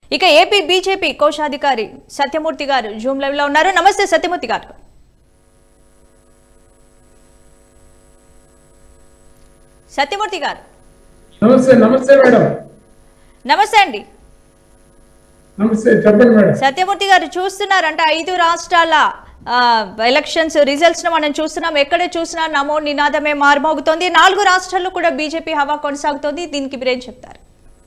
ఇక AP BJP కోశాధికారి సత్యమూర్తి గారు జూమ్ లైవ్ లో ఉన్నారు నమస్తే సత్యమూర్తి గారు సత్యమూర్తి గారు నమస్తే నమస్తే మేడం నమస్తే అండి నమస్తే చెప్పండి మేడం సత్యమూర్తి గారు చూస్తున్నారంట ఐదు రాష్ట్రాల ఆ, ఎలక్షన్స్ రిజల్ట్స్ ను మనం చూస్తున్నాం ఎక్కడ చూసినా నమో నినాదమే మారుమోగుతోంది నాలుగు రాష్ట్రాల్లో కూడా బీజేపీ హవా కొనసాగుతోంది దీనికి మీరేం చెప్తారు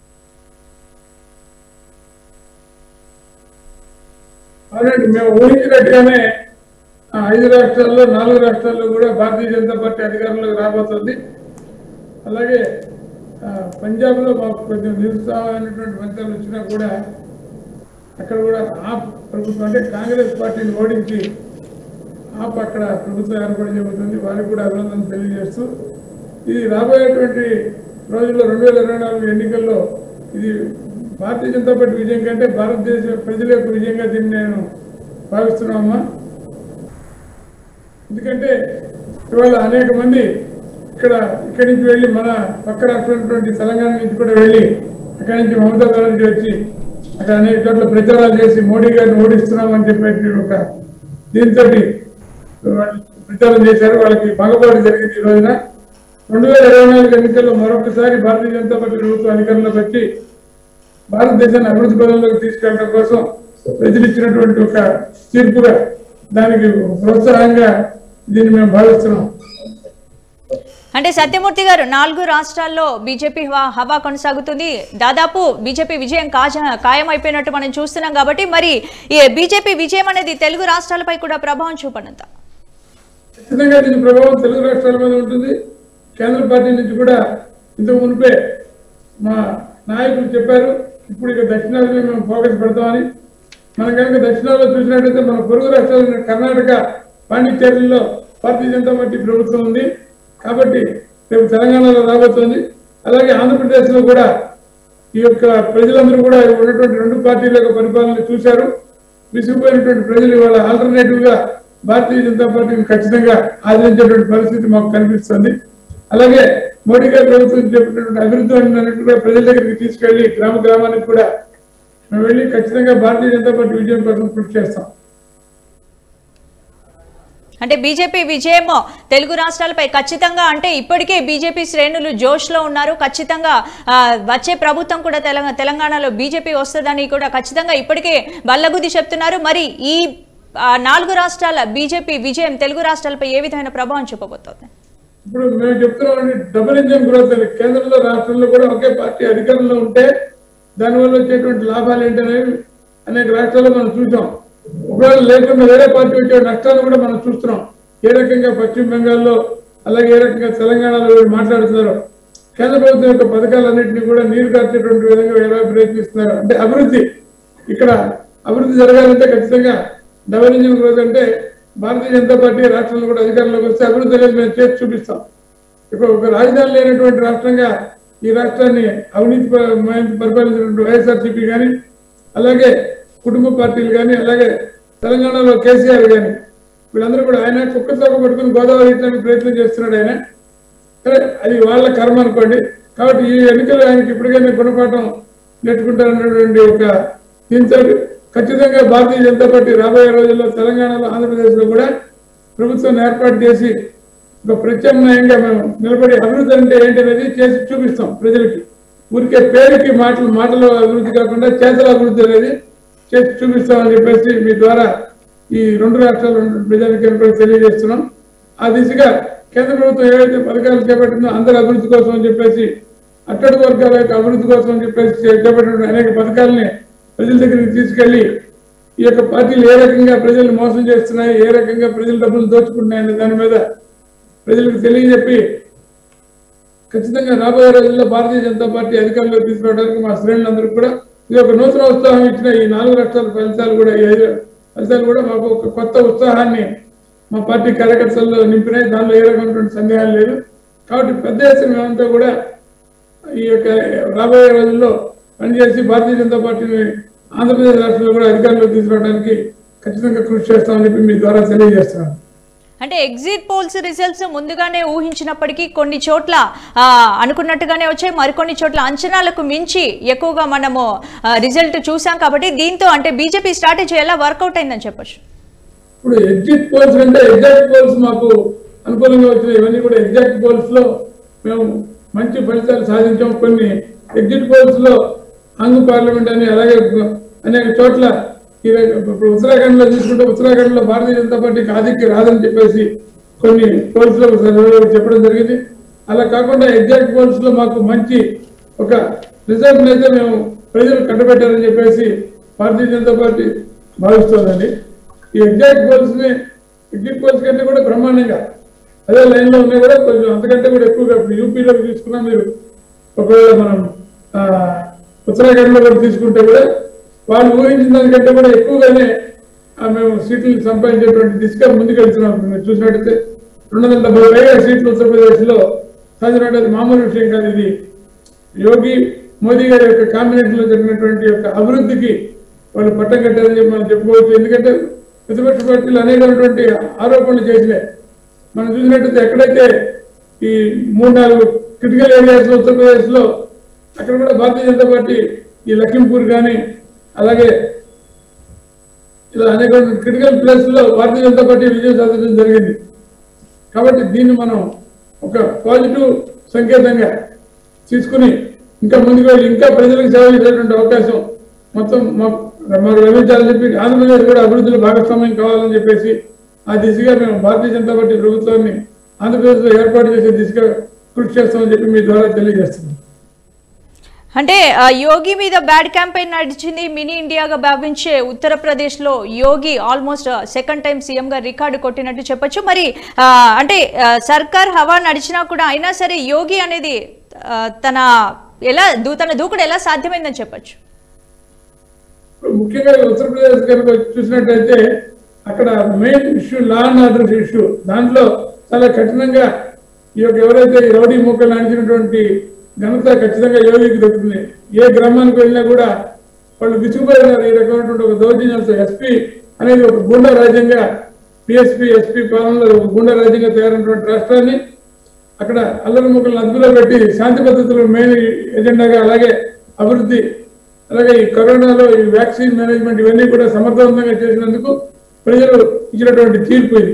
అవునండి మేము ఊహించినట్టుగానే ఆ, ఐదు రాష్ట్రాల్లో నాలుగు రాష్ట్రాల్లో కూడా భారతీయ జనతా పార్టీ అధికారంలోకి రాబోతుంది అలాగే ఆ, పంజాబ్లో మాకు కొంచెం నిరుత్సాహమైనటువంటి ఫలితాలు వచ్చినా కూడా అక్కడ కూడా ఆప్ ప్రభుత్వం అంటే కాంగ్రెస్ పార్టీని ఓడించి ఆప్ అక్కడ ప్రభుత్వం ఏర్పాటు చేయబోతుంది వారికి కూడా అభినందనలు తెలియజేస్తూ ఇది రాబోయేటువంటి రోజుల్లో రెండు వేల ఇరవై నాలుగు ఎన్నికల్లో ఇది భారతీయ జనతా పార్టీ విజయం కంటే భారతదేశ ప్రజల యొక్క విజయంగా దీన్ని నేను భావిస్తున్నామమ్మా ఎందుకంటే ఇవాళ అనేక మంది ఇక్కడ ఇక్కడి నుంచి వెళ్ళి మన పక్క రాష్ట్రమైనటువంటి తెలంగాణ నుంచి కూడా వెళ్ళి అక్కడి నుంచి మమతా బెనర్జీ వచ్చి అక్కడ అనేక చోట్ల ప్రచారాలు చేసి మోడీ గారిని ఓడిస్తున్నామని చెప్పేసి ఒక దీంతో ప్రచారం చేశారు వాళ్ళకి భంగపాటు జరిగింది ఈ రోజున రెండు వేల ఇరవై నాలుగు ఎన్నికల్లో మరొకసారి భారతీయ జనతా పార్టీ ప్రభుత్వం అధికారంలోకి వచ్చి భారతదేశాన్ని అభివృద్ధి పదంలోకి తీసుకెళ్ళడం కోసం ప్రజలు ఇచ్చినటువంటి ఒక తీర్పుగా దానికి ప్రోత్సాహంగా దీన్ని మేము భావిస్తున్నాం అంటే సత్యమూర్తి గారు నాలుగు రాష్ట్రాల్లో బీజేపీ హవా- హవా కొనసాగుతుంది దాదాపు బీజేపీ విజయం కాజ ఖాయమైపోయినట్టు మనం చూస్తున్నాం కాబట్టి మరి ఈ బీజేపీ విజయం అనేది తెలుగు రాష్ట్రాలపై కూడా ప్రభావం చూపనంత ఖచ్చితంగా దీని ప్రభావం తెలుగు రాష్ట్రాల మీద ఉంటుంది కేంద్ర పార్టీ నుంచి కూడా ఇంతకు మునిపే మా నాయకులు చెప్పారు ఇప్పుడు ఇక దక్షిణాదిలో మేము ఫోకస్ పెడతామని మనం కనుక దక్షిణాదిలో చూసినట్టయితే మన పొరుగు రాష్ట్రాలైన కర్ణాటక పాండిచ్చేరిలో భారతీయ జనతా పార్టీ ప్రభుత్వం ఉంది కాబట్టి రేపు తెలంగాణలో రాబోతోంది అలాగే ఆంధ్రప్రదేశ్లో కూడా ఈ యొక్క ప్రజలందరూ కూడా ఉన్నటువంటి రెండు పార్టీల యొక్క పరిపాలన చూశారు విసిగిపోయినటువంటి ప్రజలు ఇవాళ ఆల్టర్నేటివ్ గా భారతీయ జనతా పార్టీని ఖచ్చితంగా ఆదరించేటువంటి పరిస్థితి మాకు కనిపిస్తుంది అలాగే మోడీ గారి ప్రభుత్వం చెప్పినటువంటి అభివృద్ధి అన్నట్టుగా ప్రజల దగ్గరికి తీసుకెళ్లి గ్రామ గ్రామానికి కూడా మేము వెళ్ళి ఖచ్చితంగా భారతీయ జనతా పార్టీ విజయం కోసం కృషి చేస్తాం అంటే బీజేపీ విజయం తెలుగు రాష్ట్రాలపై ఖచ్చితంగా అంటే ఇప్పటికే బీజేపీ శ్రేణులు జోష్లో ఉన్నారు ఖచ్చితంగా ఆ, వచ్చే ప్రభుత్వం కూడా తెలంగాణ తెలంగాణలో బీజేపీ వస్తుందని కూడా ఖచ్చితంగా ఇప్పటికే బల్లగుద్ది చెప్తున్నారు మరి ఈ ఆ, నాలుగు రాష్ట్రాల బీజేపీ విజయం తెలుగు రాష్ట్రాలపై ఏ విధమైన ప్రభావం చూపబోతోంది ఇప్పుడు మేము చెప్తున్నామండి డబుల్ ఇంజన్ గ్రోత్ అని కేంద్రంలో రాష్ట్రంలో కూడా ఒకే పార్టీ అధికారంలో ఉంటే దానివల్ల వచ్చేటువంటి లాభాలు ఏంటనేవి అనేక రాష్ట్రాల్లో మనం చూసాం ఒకవేళ లేకుండా వేరే పార్టీ వచ్చే నష్టాలు కూడా మనం చూస్తున్నాం ఏ రకంగా పశ్చిమ బెంగాల్లో అలాగే ఏ రకంగా తెలంగాణలో వీళ్ళు మాట్లాడుతున్నారు కేంద్ర ప్రభుత్వం యొక్క పథకాలన్నింటినీ కూడా నీరు కార్చేటువంటి విధంగా ఎలా ప్రయత్నిస్తున్నారు అంటే అభివృద్ధి ఇక్కడ అభివృద్ధి జరగాలంటే ఖచ్చితంగా డబుల్ ఇంజిన్ గ్రోత్ అంటే భారతీయ జనతా పార్టీ రాష్ట్రంలో కూడా అధికారంలోకి వస్తే అభివృద్ధి అనేది మేము చేసి చూపిస్తాం ఇప్పుడు ఒక రాజధాని లేనటువంటి రాష్ట్రంగా ఈ రాష్ట్రాన్ని అవినీతి ప- మయం- పరిపాలించినటువంటి వైఎస్ఆర్సీపీ కానీ అలాగే కుటుంబ పార్టీలు కానీ అలాగే తెలంగాణలో కేసీఆర్ కానీ వీళ్ళందరూ కూడా ఆయన కుక్క తోక పట్టుకుని గోదావరి ఇట్లాంటి ప్రయత్నం చేస్తున్నాడు ఆయన సరే అది వాళ్ళ కర్మ అనుకోండి కాబట్టి ఈ ఎన్నికలు ఆయనకి ఇప్పటికైనా గుణపాఠం నెట్టుకుంటారన్నటువంటి ఒక దీంతో ఖచ్చితంగా భారతీయ జనతా పార్టీ రాబోయే రోజుల్లో తెలంగాణలో ఆంధ్రప్రదేశ్లో కూడా ప్రభుత్వాన్ని ఏర్పాటు చేసి ఒక ప్రత్యామ్నాయంగా మేము నిలబడి అభివృద్ధి అంటే ఏంటనేది చేసి చూపిస్తాం ప్రజలకి ఊరికే పేరుకి మాటలు మాటలు అభివృద్ధి కాకుండా చేతల అభివృద్ధి అనేది చేసి చూపిస్తామని చెప్పేసి మీ ద్వారా ఈ రెండు రాష్ట్రాల ప్రజానికి కూడా తెలియజేస్తున్నాం ఆ దిశగా కేంద్ర ప్రభుత్వం ఏవైతే పథకాలు చేపట్టిందో అందరి అభివృద్ధి కోసం అని చెప్పేసి అట్టడుగు వర్గాల యొక్క అభివృద్ధి కోసం అని చెప్పేసి చేపట్టిన అనేక పథకాలని ప్రజల దగ్గరికి తీసుకెళ్లి ఈ యొక్క పార్టీలు ఏ రకంగా ప్రజల్ని మోసం చేస్తున్నాయి ఏ రకంగా ప్రజల డబ్బులు దోచుకుంటున్నాయి అనే దాని మీద ప్రజలకు తెలియజెప్పి ఖచ్చితంగా రాబోయే రోజుల్లో భారతీయ జనతా పార్టీ అధికారంలోకి తీసుకురావడానికి మా శ్రేణులందరూ కూడా ఇది ఒక నూతన ఉత్సాహం ఇచ్చిన ఈ నాలుగు రాష్ట్రాల ఫలితాలు కూడా ఈ ఐదు ఫలితాలు కూడా మాకు ఒక కొత్త ఉత్సాహాన్ని మా పార్టీ కార్యకర్తల్లో నింపినాయి దానిలో ఏ రకమైనటువంటి సందేహాలు లేదు కాబట్టి పెద్ద ఎత్తున మేమంతా కూడా ఈ యొక్క రాబోయే రోజుల్లో పనిచేసి భారతీయ జనతా పార్టీని ఆంధ్రప్రదేశ్ రాష్ట్రంలో కూడా అధికారంలోకి తీసుకురావడానికి ఖచ్చితంగా కృషి చేస్తామని చెప్పి మీ ద్వారా తెలియజేస్తున్నాను అంటే ఎగ్జిట్ పోల్స్ రిజల్ట్స్ ముందుగానే ఊహించినప్పటికీ కొన్ని చోట్ల ఆ, అనుకున్నట్టుగానే వచ్చాయి మరికొన్ని చోట్ల అంచనాలకు మించి ఎక్కువగా మనము రిజల్ట్ చూసాం కాబట్టి దీంతో అంటే బీజేపీ స్ట్రాటజీ ఎలా వర్కౌట్ అయిందని చెప్పొచ్చు ఇప్పుడు ఎగ్జిట్ పోల్స్ అంటే ఎగ్జాక్ట్ పోల్స్ మాకు అనుకూలంగా వచ్చినాయి ఇవన్నీ కూడా ఎగ్జాక్ట్ పోల్స్ లో మేము మంచి ఫలితాలు సాధించాం కొన్ని ఎగ్జిట్ పోల్స్ లో ఆంధ్ర పార్లమెంట్ అని అలాగే అనేక చోట్ల ఈ రక- ఇప్పుడు ఉత్తరాఖండ్ లో తీసుకుంటే ఉత్తరాఖండ్ లో భారతీయ జనతా పార్టీకి ఆధిక్య రాదని చెప్పేసి కొన్ని పోల్స్ లో చెప్పడం జరిగింది అలా కాకుండా ఎగ్జాక్ట్ పోల్స్ లో మాకు మంచి ఒక రిజల్ట్ అయితే మేము ప్రజలు కట్టబెట్టారని చెప్పేసి భారతీయ జనతా పార్టీ భావిస్తోందండి ఈ ఎగ్జాక్ట్ పోల్స్ ని ఎగ్జిట్ పోల్స్ కంటే కూడా బ్రహ్మాండంగా అదే లైన్ లో ఉన్నాయి కూడా కొంచెం అంతకంటే కూడా ఎక్కువగా ఇప్పుడు యూపీలో తీసుకున్నా మీరు ఒకవేళ మనం ఆ, ఉత్తరాఖండ్ లో కూడా తీసుకుంటే కూడా వాళ్ళు ఊహించిన దానికంటే కూడా ఎక్కువగానే ఆ, మేము సీట్లు సంపాదించేటువంటి దిశగా ముందుకెళ్తున్నాం మీరు చూసినట్టయితే రెండు వందల డెబ్బై పైగా సీట్లు ఉత్తరప్రదేశ్ లో సాధించినట్టు అది మామూలు విషయం కాదు ఇది యోగి మోదీ గారి యొక్క కాంబినేషన్ లో జరిగినటువంటి యొక్క అభివృద్ధికి వాళ్ళు పట్టం కట్టారని చెప్పి మనం చెప్పుకోవచ్చు ఎందుకంటే ప్రతిపక్ష పార్టీలు అనేకమైనటువంటి ఆరోపణలు చేసినాయి మనం చూసినట్టయితే ఎక్కడైతే ఈ మూడు నాలుగు క్రిటికల్ ఏరియాస్ లో ఉత్తరప్రదేశ్ లో అక్కడ కూడా భారతీయ జనతా పార్టీ ఈ లఖింపూర్ కానీ అలాగే ఇలా అనేక క్రిటికల్ ప్లేస్ లో భారతీయ జనతా పార్టీ విజయం సాధించడం జరిగింది కాబట్టి దీన్ని మనం ఒక పాజిటివ్ సంకేతంగా తీసుకుని ఇంకా ముందుకు వెళ్ళి ఇంకా ప్రజలకు సేవ చేసేటువంటి అవకాశం మొత్తం మా- మాకు లభించాలని చెప్పి ఆంధ్రప్రదేశ్ కూడా అభివృద్ధిలో భాగస్వామ్యం కావాలని చెప్పేసి ఆ దిశగా మేము భారతీయ జనతా పార్టీ ప్రభుత్వాన్ని ఆంధ్రప్రదేశ్లో ఏర్పాటు చేసే దిశగా కృషి చేస్తామని చెప్పి మీ ద్వారా తెలియజేస్తున్నాం అంటే ఆ, యోగి మీద బ్యాడ్ క్యాంపెయిన్ నడిచింది మినీ ఇండియాగా భావించే ఉత్తరప్రదేశ్ లో Yogi almost second time CM గా రికార్డు కొట్టినట్టు చెప్పొచ్చు మరి ఆ, అంటే ఆ, సర్కార్ హవా నడిచినా కూడా అయినా సరే యోగి అనేది ఆ, తన ఎలా దూ తన దూకుడు ఎలా సాధ్యమైందని చెప్పొచ్చు ఇప్పుడు ముఖ్యంగా ఉత్తరప్రదేశ్ కనుక చూసినట్టయితే అక్కడ main issue law and order issue దాంట్లో చాలా కఠినంగా ఈ యొక్క ఎవరైతే ఈ రౌడీ మూకలు నడిచినటువంటి ఘనత ఖచ్చితంగా యోగికి దొరుకుతుంది ఏ గ్రామానికి వెళ్ళినా కూడా వాళ్ళు విసుగుపోయినారు ఈ రకమైనటువంటి ఒక దౌర్జన్యాలతో ఎస్పీ అనేది ఒక గుండా రాజ్యంగా పిఎస్పీ ఎస్పీ పాలనలో ఒక గుండా రాజ్యంగా తయారైనటువంటి రాష్ట్రాన్ని అక్కడ అల్లరి ముక్కలను అదుపులో పెట్టి శాంతి భద్రతలు మెయిన్ ఎజెండాగా అలాగే అభివృద్ధి అలాగే ఈ కరోనాలో ఈ వ్యాక్సిన్ మేనేజ్మెంట్ ఇవన్నీ కూడా సమర్థవంతంగా చేసినందుకు ప్రజలు ఇచ్చినటువంటి తీర్పు ఇది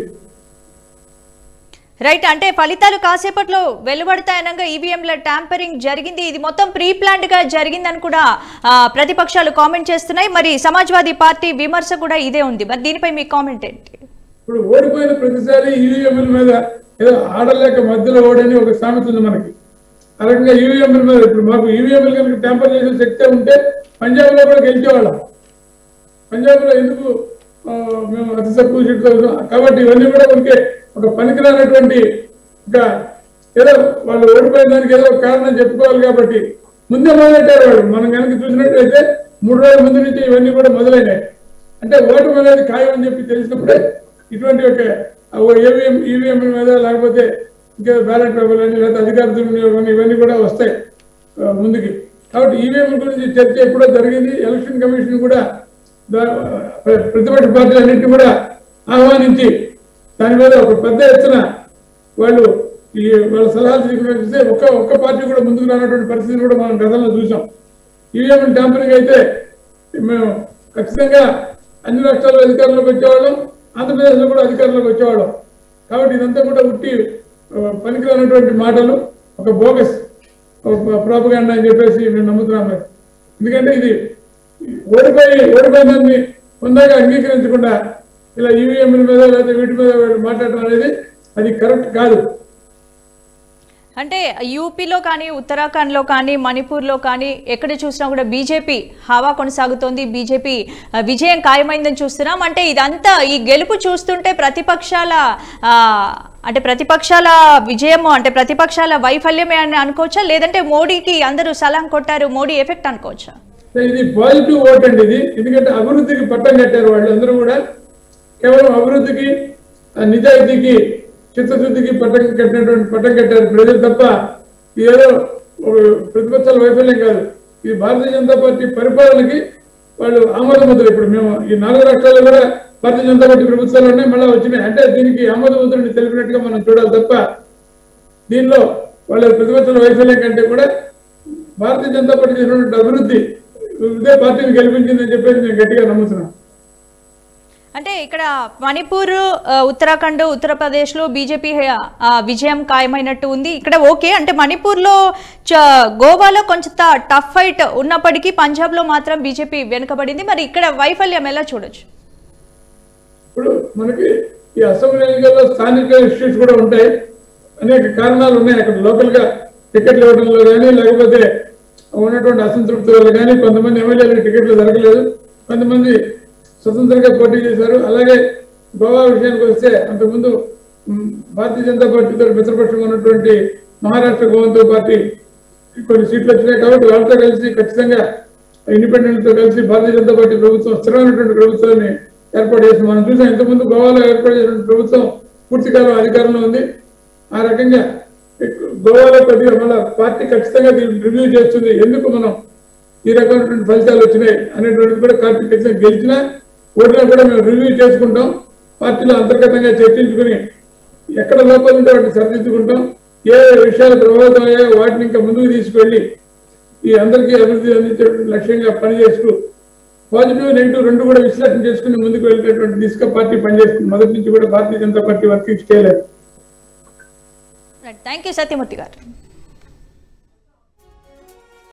రైట్ అంటే ఫలితాలు కాసేపట్లో వెలువడతాయనగా ఈవీఎంల ట్యాంపరింగ్ జరిగింది ఇది మొత్తం ప్రీ ప్లాన్డ్ గా జరిగిందని కూడా ఆ, ప్రతిపక్షాలు కామెంట్ చేస్తున్నాయి మరి సమాజ్వాదీ పార్టీ విమర్శ కూడా ఇదే ఉంది మరి దీనిపై మీ కామెంట్ ఏంటి ఇప్పుడు ఓడిపోయిన ప్రతిసారి ఈవీఎంల మీద ఏదో ఆడలేక మధ్యలో ఓడని ఒక సామెత ఉంది మనకి ఆ రకంగా ఈవీఎంల మీద ఇప్పుడు మాకు ఈవీఎంలు కనుక ట్యాంపర్ చేసే శక్తి ఉంటే పంజాబ్ లో కూడా గెలిచేవాళ్ళం పంజాబ్ లో ఎందుకు ఆ, మేము అతి తక్కువ సీట్లు అవుతాం కాబట్టి ఇవన్నీ కూడా ఉంటే ఒక పనికిరానటువంటి ఒక ఏదో వాళ్ళు ఓడిపోయిన దానికి ఏదో ఒక కారణం చెప్పుకోవాలి కాబట్టి ముందే మొదలెట్టారు వాళ్ళు మనం కనుక చూసినట్లయితే మూడు రోజుల ముందు నుంచి ఇవన్నీ కూడా మొదలైనాయి అంటే ఓటమి అనేది ఖాయం అని చెప్పి తెలిసినప్పుడే ఇటువంటి ఒక ఏవిఎం ఈవీఎం మీద లేకపోతే ఇంకా బ్యాలెట్ పేపర్లు అని లేదా అధికార దుర్వినియోగం అని ఇవన్నీ కూడా వస్తాయి ఆ, ముందుకి కాబట్టి ఈవీఎం గురించి చర్చ ఎప్పుడో జరిగింది ఎలక్షన్ కమిషన్ కూడా దా- ప్ర- ప్రతిపక్ష పార్టీలు అన్నింటినీ కూడా ఆహ్వానించి దాని మీద ఒక పెద్ద ఎత్తున వాళ్ళు ఈ వాళ్ళ సలహాలు తీసుకున్నట్లయితే ఒక్క ఒక్క పార్టీ కూడా ముందుకు రానటువంటి పరిస్థితిని కూడా మనం గతంలో చూసాం ఈవీఎం ట్యాంపరింగ్ అయితే మేము ఖచ్చితంగా అన్ని రాష్ట్రాల్లో అధికారంలోకి వచ్చేవాళ్ళం ఆంధ్రప్రదేశ్లో కూడా అధికారంలోకి వచ్చేవాళ్ళం కాబట్టి ఇదంతా కూడా ఉట్టి ఆ, పనికిరానటువంటి మాటలు ఒక బోగస్ ప్రాపగాండా అని చెప్పేసి మేము నమ్ముతున్నాం మరి. ఎందుకంటే ఇది ఓడిపోయి ఓడిపోయిందని పొందాక అంగీకరించకుండా ఇలా ఈవీఎంల మీద లేదా వీటి మీద వీళ్ళు మాట్లాడటం అనేది అది కరెక్ట్ కాదు అంటే యూపీలో కానీ ఉత్తరాఖండ్లో కానీ మణిపూర్లో కానీ ఎక్కడ చూసినా కూడా బీజేపీ హవా కొనసాగుతోంది బీజేపీ ఆ, విజయం ఖాయమైందని చూస్తున్నాం అంటే ఇదంతా ఈ గెలుపు చూస్తుంటే ప్రతిపక్షాల ఆ, అంటే ప్రతిపక్షాల విజయము అంటే ప్రతిపక్షాల వైఫల్యమే అని అనుకోవచ్చా లేదంటే మోడీకి అందరూ సలాం కొట్టారు మోడీ ఎఫెక్ట్ అనుకోవచ్చా సో ఇది పాజిటివ్ ఓట్ అండి ఇది ఎందుకంటే అభివృద్ధికి పట్టం కట్టారు వాళ్ళు అందరూ కూడా కేవలం అభివృద్ధికి ఆ నిజాయితీకి చిత్తశుద్ధికి పట్టం కట్టినటువంటి పట్టం కట్టారు ప్రజలు తప్ప ఇది ఏదో ఒక ప్రతిపక్షాల వైఫల్యం కాదు ఇది భారతీయ జనతా పార్టీ పరిపాలనకి వాళ్ళు ఆమోద ముద్ర ఇప్పుడు మేము ఈ నాలుగు రాష్ట్రాల్లో కూడా భారతీయ జనతా పార్టీ ప్రభుత్వాల్లోనే మళ్ళీ వచ్చినాయి అంటే దీనికి ఆమోద ముద్రని తెలిపినట్టుగా మనం చూడాలి తప్ప దీనిలో వాళ్ళ ప్రతిపక్షాల వైఫల్యం కంటే కూడా భారతీయ జనతా పార్టీ చేసినటువంటి అభివృద్ధి ఇదే పార్టీని గెలిపించిందని చెప్పేసి నేను గట్టిగా నమ్ముతున్నాను అంటే ఇక్కడ మణిపూర్ ఆ, ఉత్తరాఖండ్ ఉత్తరప్రదేశ్లో బీజేపీ ఆ, విజయం ఖాయమైనట్టు ఉంది ఇక్కడ ఓకే అంటే మణిపూర్లో చ- గోవాలో కొంచెం టఫ్ ఫైట్ ఉన్నప్పటికీ పంజాబ్లో మాత్రం బీజేపీ వెనుకబడింది మరి ఇక్కడ వైఫల్యం ఎలా చూడొచ్చు ఇప్పుడు మనకి ఈ అసెంబ్లీ ఎన్నికల్లో స్థానిక ఇష్యూస్ కూడా ఉంటాయి అనేక కారణాలు ఉన్నాయి అక్కడ లోకల్ గా టికెట్లు ఇవ్వడంలో కానీ లేకపోతే ఉన్నటువంటి అసంతృప్తి వల్ల కానీ కొంతమంది ఎమ్మెల్యేలకు టికెట్లు దొరకలేదు కొంతమంది స్వతంత్రంగా పోటీ చేశారు అలాగే గోవా విషయానికి వస్తే అంతకుముందు మ్, భారతీయ జనతా పార్టీతో మిత్రపక్షంగా ఉన్నటువంటి మహారాష్ట్ర గోవంతో పార్టీ కొన్ని సీట్లు వచ్చినాయి కాబట్టి వాళ్ళతో కలిసి ఖచ్చితంగా ఇండిపెండెంట్ తో కలిసి భారతీయ జనతా పార్టీ ప్రభుత్వం స్థిరమైనటువంటి ప్రభుత్వాన్ని ఏర్పాటు చేసింది మనం చూసాం ఇంతకుముందు గోవాలో ఏర్పాటు చేసిన ప్రభుత్వం పూర్తి కాలం అధికారంలో ఉంది ఆ రకంగా ఎక్కు- గోవాలో కొద్దిగా మళ్ళా పార్టీ ఖచ్చితంగా దీన్ని రివ్యూ చేస్తుంది ఎందుకు మనం ఈ రకమైనటువంటి ఫలితాలు వచ్చినాయి అనేటువంటిది కూడా పార్టీ ఖచ్చితంగా గెలిచినా ఓడినా కూడా మేము రివ్యూ చేసుకుంటాం పార్టీలో అంతర్గతంగా చర్చించుకుని ఎక్కడ లోపాలు ఉంటే వాటిని సరిదిద్దుకుంటాం ఏ విషయాలు ప్రభావితం అయ్యాయో వాటిని ఇంకా ముందుకు తీసుకెళ్లి ఈ అందరికీ అభివృద్ధి అందించే లక్ష్యంగా పనిచేస్తూ పాజిటివ్ నెగిటివ్ రెండు కూడా విశ్లేషణ చేసుకుని ముందుకు వెళ్ళేటటువంటి దిశగా పార్టీ పనిచేస్తుంది మొదటి నుంచి కూడా భారతీయ జనతా పార్టీ వర్కింగ్ చేయలేదు థ్యాంక్ యూ సత్యమూర్తి గారు